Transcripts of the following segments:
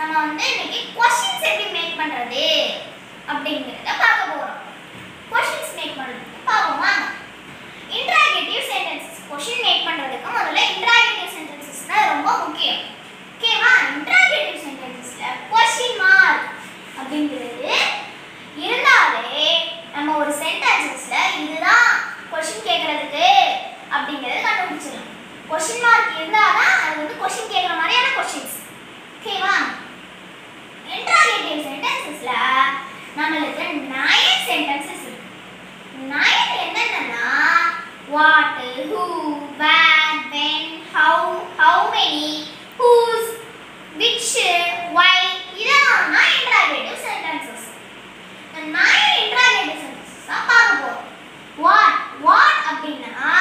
நம்ம வந்து இன்னைக்கு கொஸ்டின்ஸ் எப்படி மேக் பண்றது அப்படிங்கறத பார்க்க போறோம் கொஸ்டின்ஸ் மேக் பண்றதுக்கு பார்ப்போம் வாங்க இன்டராகேட்டிவ் சென்டென்சஸ் கொஸ்டின் மேக் பண்றதுக்கு முதல்ல இன்டராகேட்டிவ் சென்டென்சஸ் தான் ரொம்ப முக்கியம் ஓகேவா இன்டராகேட்டிவ் சென்டென்சஸ்ல கொஸ்டின் மார்க் அப்படிங்கிறது இருந்தாலே நம்ம ஒரு சென்டென்சஸ்ல இதுதான் கொஸ்டின் கேட்கறதுக்கு அப்படிங்கறது கண்டுபிடிச்சிடலாம் கொஸ்டின் மார்க் இருந்தாதான் அது வந்து கொஸ்டின் கேட்குற மாதிரியான கொஸ்டின்ஸ் ஓகேவா இன்டராகேட்டிவ் சென்டென்சஸ்ல நம்மளுக்கு நயன் சென்டென்சஸ் இருக்கு நயன் என்னென்னனா what who where when how how many whose which why இதெல்லாம் தான் interrogative sentences nine interrogative sentences தான் பார்க்க போறோம் வாட் வாட் அப்படின்னா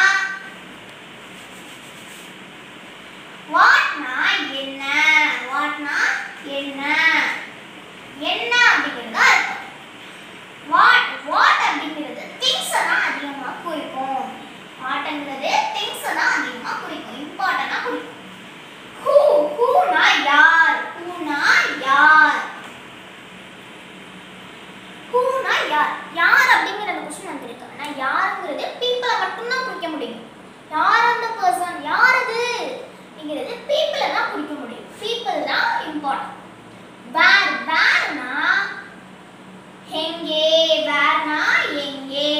வாட்னா என்ன வாட்னா என்ன என்ன அப்படிங்கிறது அர்த்தம் வாட் வாட் அப்படிங்கிறது திங்ஸ் தான் அதிகமாக குறிக்கும் வாட்ங்கிறது திங்ஸ் தான் அதிகமாக குறிக்கும் இம்பார்ட்டண்டாக குறிக்கும் ஹூ ஹூனா யார் ஹூனா யார் ஹூனா யார் யார் அப்படிங்கிற அந்த கொஸ்டின் வந்திருக்கு ஆனால் யாருங்கிறது பீப்புளை மட்டும்தான் குறிக்க முடியும் யார் அந்த பர்சன் யார் அது அப்படிங்கிறது பீப்புளை தான் குறிக்க முடியும் பீப்புள் தான் இம்பார்ட்டன்ட் வேர் வேர்னா எங்கே வேர்னா எங்கே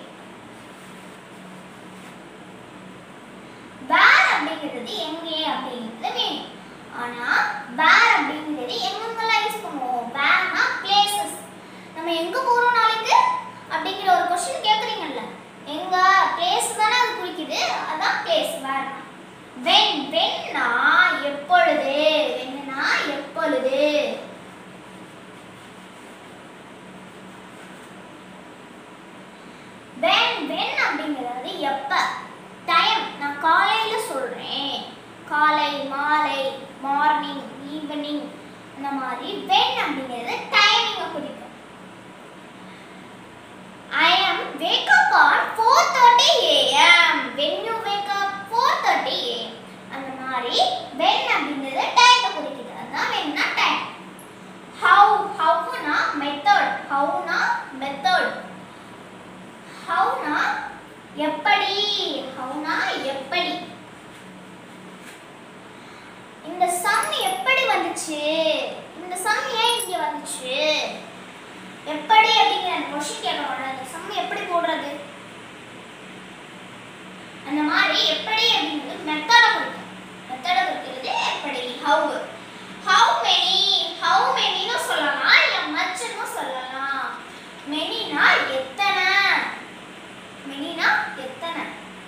வேர் அப்படிங்கிறது எங்கே அப்படிங்கிறது மீனிங் ஆனா வேர் அப்படிங்கிறது எங்கெங்கெல்லாம் யூஸ் பண்ணுவோம் வேர்னா பிளேசஸ் நம்ம எங்க போறோம் நாளைக்கு அப்படிங்கிற ஒரு கொஸ்டின் கேக்குறீங்கல்ல எங்க பிளேஸ் தானே அது குறிக்குது அதான் பிளேஸ் வேர்னா வென் வென்னா எப்பொழுது வென்னா எப்பொழுது வென் வென் அப்படிங்கிறது எப்ப டைம் நான் காலையில சொல்றேன் காலை மாலை மார்னிங் ஈவினிங் அந்த மாதிரி வென் அப்படிங்கிறது டைமிங்கை குறிக்கும் I am wake up at 4:30 a.m. When you wake up 4:30 a.m. அந்த மாதிரி when அப்படிங்கிறது டைத்தை குறிக்குது அதான் whenனா டைம் how howனா மெத்தட் howனா மெத்தட் ஹவுனா எப்படி ஹவுனா எப்படி இந்த சம் எப்படி வந்துச்சு இந்த சம் ஏன் இங்க வந்துச்சு எப்படி அப்படிங்கிற அந்த கொஸ்டின் கேட்கணும்ல அந்த சம் எப்படி போடுறது அந்த மாதிரி எப்படி அப்படிங்கிறது மெத்தடை குறிக்கும் மெத்தடை குறிக்கிறது எப்படி ஹவு ஹவு மெனி ஹவு மெனின்னு சொல்லலாம் இல்லை மச்சுன்னு சொல்லலாம் மெனினா எத்தனை மெனினா எத்தனை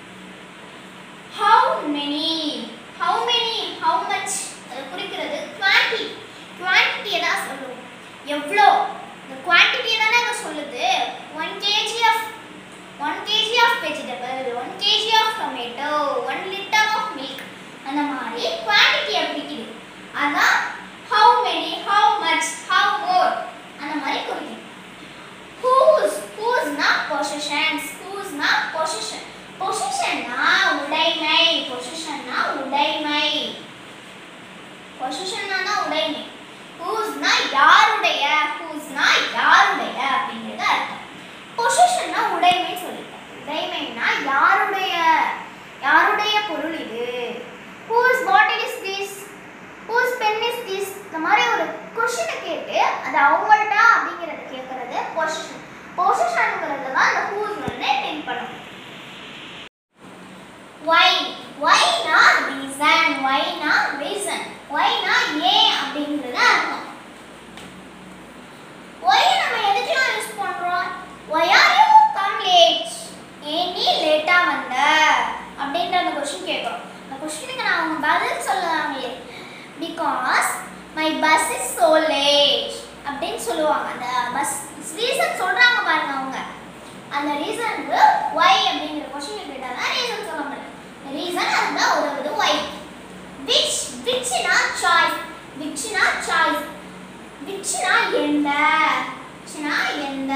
how many how many how much அது குறிக்கிறது குவான்டிட்டி குவான்டிட்டியை தான் சொல்லுவோம் எவ்வளோ இந்த குவான்டிட்டியை தானே அங்கே சொல்லுது one KG of one KG of vegetable one KG of tomato one litre of milk அந்த மாதிரி குவான்டிட்டியை குறிக்குது அதான் how many how much how more அந்த மாதிரி குறிக்குது whose whoseனா possessions whoseனா possession possessionனா உடைமை possessionனா உடைமை possessionனா உடைமை whoseனா யாருடைய whoseனா யாருடைய அப்படிங்கிறது அர்த்தம் possessionனா உடைமை சொல்லிட்டேன் உடைமைனா யாருடைய யாருடைய பொருள் இது whose bottle is this whose pen is this இந்த மாதிரி ஒரு கொஷினை கேட்டு அது அவங்கள்ட்ட அப்படிங்கிறத கேட்கறது பொசிஷன் பொசிஷனுங்கிறது தான் அந்த ஹூஸ் வந்து மீன் பண்ணும் ஒய் ஒய்னா ரீசன் ஒய்னா ரீசன் ஒய்னா ஏன் அப்படிங்கிறது அர்த்தம் ஒய் நம்ம எதுக்கெல்லாம் யூஸ் பண்றோம் why are you come late ஏன் நீ லேட்டா வந்த அப்படின்ற அந்த கொஸ்டின் கேட்குறோம் அந்த கொஸ்டினுக்கு நான் அவங்க பதில் சொல்லலாங்களே because my bus is so late அப்படின்னு சொல்லுவாங்க அந்த பஸ் ரீசன் சொல்றாங்க பாருங்க அவங்க அந்த ரீசனுக்கு ஒய் அப்படிங்கிற கொஸ்டின் கேட்டால் தான் ரீசன் சொல்ல முடியும் ரீசன் அதுதான் உதவுது ஒய் விச் விச்னா சாய்ஸ் விச்னா சாய்ஸ் விச்னா எந்த விச்னா எந்த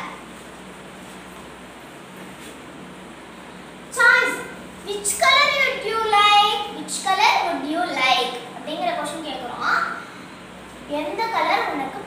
choice which color would you like which color would you like அப்படிங்கிற கொஸ்டின் கேட்குறோம்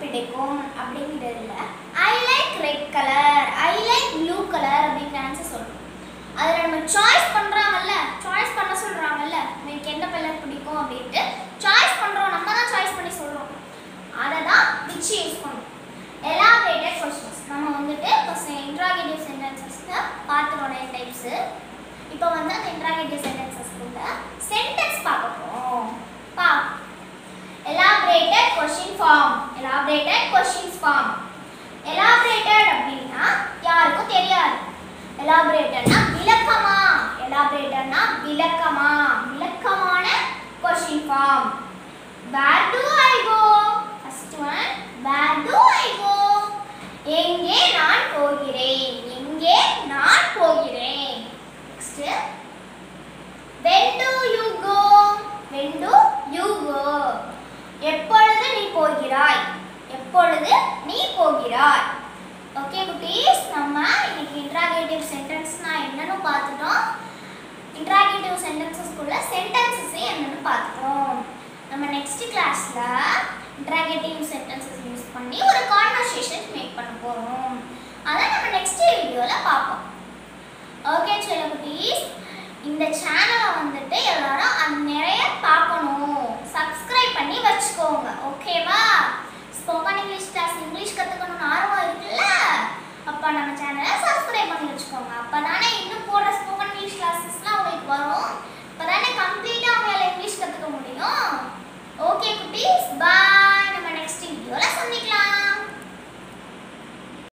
பிடிக்கும் அப்படிங்கிறதுல I like red colour I like blue colour அப்படிங்கிற ஆன்சர் சொல்லணும் அதில் நம்ம சாய்ஸ் பண்ணுறாங்கல்ல சாய்ஸ் பண்ண சொல்கிறாங்கல்ல எனக்கு எந்த கலர் பிடிக்கும் அப்படின்ட்டு சாய்ஸ் பண்ணுறோம் நம்ம தான் சாய்ஸ் பண்ணி சொல்கிறோம் அதை தான் விச் யூஸ் பண்ணணும் எலாபரேட்டட் கொஸ்டின்ஸ் நம்ம வந்துட்டு இப்போ இன்ட்ராகேட்டிவ் சென்டென்சஸ்க்கு பார்த்துருவோம் நைன் டைப்ஸு இப்போ வந்து அந்த இன்ட்ராகேட்டிவ் சென்டென்சஸ்க்குள்ள சென்டென்ஸ் பார்க்க போகிறோம் பா elaborated question form elaborated questions form elaborated அப்படின்னா யாருக்கும் தெரியாது எலாபரேட்டட்னா விளக்கமா எலாபரேட்டட்னா விளக்கமா விளக்கமான question form where do I go first one where do I go எங்கே நான் போகிறேன் எங்கே நான் போகிறேன் next when do you go when do you go எப்பொழுது நீ போகிறாய் எப்பொழுது நீ போகிறாய் ஓகே குட்டீஸ் நம்ம இன்னைக்கு இன்ட்ராகேட்டிவ் சென்டென்ஸ்னா என்னன்னு பார்த்துட்டோம் இன்ட்ராகேட்டிவ் சென்டென்சஸ்க்குள்ள சென்டென்சஸ் என்னன்னு பார்த்துட்டோம் நம்ம நெக்ஸ்ட் கிளாஸ்ல இன்ட்ராகேட்டிவ் சென்டென்சஸ் யூஸ் பண்ணி ஒரு கான்வர்சேஷன் மேக் பண்ண போறோம் அதை நம்ம நெக்ஸ்ட் வீடியோல பார்ப்போம் ஓகே செல்ல குட்டீஸ் இந்த சேனலை வந்துட்டு எல்லாரும் அது நிறைய பார்க்கணும் சப்ஸ்கிரைப் பண்ணி வச்சுக்கோங்க ஓகேவா